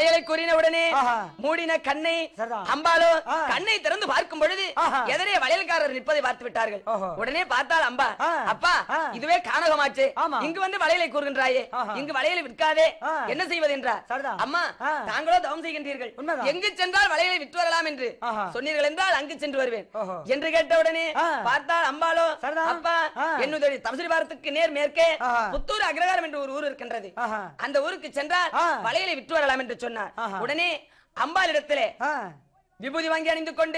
வளையலை கூறின உடனே ஆஹா. மூடின கண்ணை சரிதான். அம்பாலோ ஆ. கண்ணை திறந்து பார்க்கும் பொழுது ஆஹா. எதிரே வளையல்காரர் நிற்பதை பார்த்து விட்டார்கள் ஓஹோ. உடனே பார்த்தால் அம்பா ஆ. அப்பா ஆ. இதுவே கானகமாச்சு ஆமா. இங்கு வந்து வளையலை கூறுகின்றாயே ஆஹா. இங்கு வளையலை விற்காதே ஆ. என்ன செய்வது என்றார் சரிதான். அம்மா ஆ. தாங்களோ தவம் செய்கின்றீர்கள் உண்மைதான். எங்கு சென்றால் வளையலை விற்று வரலாம் என்று ஆஹா. சொன்னீர்கள் என்றால் அங்கு சென்று வருவேன் ஓஹோ. என்று கேட்டவுடனே ஆ. பார்த்தால் அம்பாலோ சரிதான். அப்பா ஆ. என்னுடைய தபசிரி பாரத்துக்கு நேர் மேற்கே ஆஹா. புத்தூர் அக்ரகாரம் என்று ஒரு ஊர் இருக்கின்றது ஆஹா. அந்த ஊருக்கு சென்றால் ஆ. வளையலை விற்று வரலாம் என்று சொன்னார் ஆஹா. உடனே அம்பாளிடத்திலே ஆ விபூதி வாங்கி அணிந்து கொண்டு